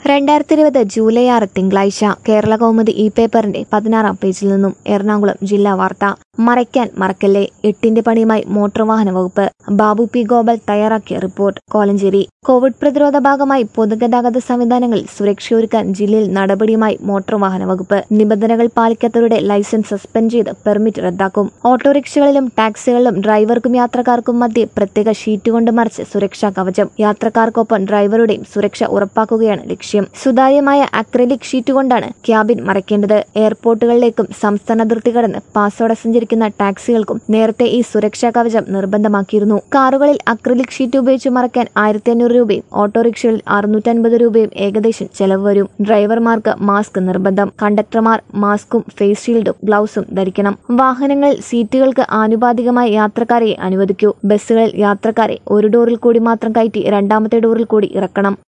രണ്ടായിരത്തി ഇരുപത് ജൂലൈ ആറ് തിങ്കളാഴ്ച കേരള കൗമുദി ഇ പേപ്പറിന്റെ പതിനാറാം പേജിൽ നിന്നും എറണാകുളം ജില്ലാ വാർത്ത മറയ്ക്കാൻ മറക്കല്ലേ എട്ടിന്റെ പണിയുമായി മോട്ടോർ വാഹന വകുപ്പ് ബാബു പി ഗോപാൽ തയ്യാറാക്കിയ റിപ്പോർട്ട് കോലഞ്ചേരി കോവിഡ് പ്രതിരോധ ഭാഗമായി പൊതുഗതാഗത സംവിധാനങ്ങളിൽ സുരക്ഷയൊരുക്കാൻ ജില്ലയിൽ നടപടിയുമായി മോട്ടോർ വാഹന വകുപ്പ് നിബന്ധനകൾ പാലിക്കാത്തവരുടെ ലൈസൻസ് സസ്പെൻഡ് ചെയ്ത് പെർമിറ്റ് റദ്ദാക്കും ഓട്ടോറിക്ഷകളിലും ടാക്സികളിലും ഡ്രൈവർക്കും യാത്രക്കാർക്കും മധ്യേ പ്രത്യേക ഷീറ്റ് കൊണ്ട് മറിച്ച് സുരക്ഷാ കവചം യാത്രക്കാർക്കൊപ്പം ഡ്രൈവറുടെയും സുരക്ഷ ഉറപ്പാക്കുകയാണ് ലക്ഷ്യം സുതാര്യമായ അക്രലിക് ഷീറ്റ് കൊണ്ടാണ് ക്യാബിൻ മറയ്ക്കേണ്ടത് എയർപോർട്ടുകളിലേക്കും സംസ്ഥാന അതിർത്തി കടന്ന് പാസോടെ സഞ്ചരിക്കുന്ന ടാക്സികൾക്കും നേരത്തെ ഈ സുരക്ഷാ കവചം നിർബന്ധമാക്കിയിരുന്നു കാറുകളിൽ അക്രലിക് ഷീറ്റ് ഉപയോഗിച്ച് മറയ്ക്കാൻ ആയിരത്തി അഞ്ഞൂറ് രൂപയും ഓട്ടോറിക്ഷകളിൽ അറുന്നൂറ്റൻപത് രൂപയും ഏകദേശം ചെലവ് വരും ഡ്രൈവർമാർക്ക് മാസ്ക് നിർബന്ധം കണ്ടക്ടർമാർ മാസ്കും ഫേസ് ഷീൽഡും ഗ്ലൗസും ധരിക്കണം വാഹനങ്ങളിൽ സീറ്റുകൾക്ക് ആനുപാതികമായി യാത്രക്കാരെ അനുവദിക്കൂ ബസ്സുകളിൽ യാത്രക്കാരെ ഒരു ഡോറിൽ കൂടി മാത്രം കയറ്റി രണ്ടാമത്തെ ഡോറിൽ കൂടി ഇറക്കണം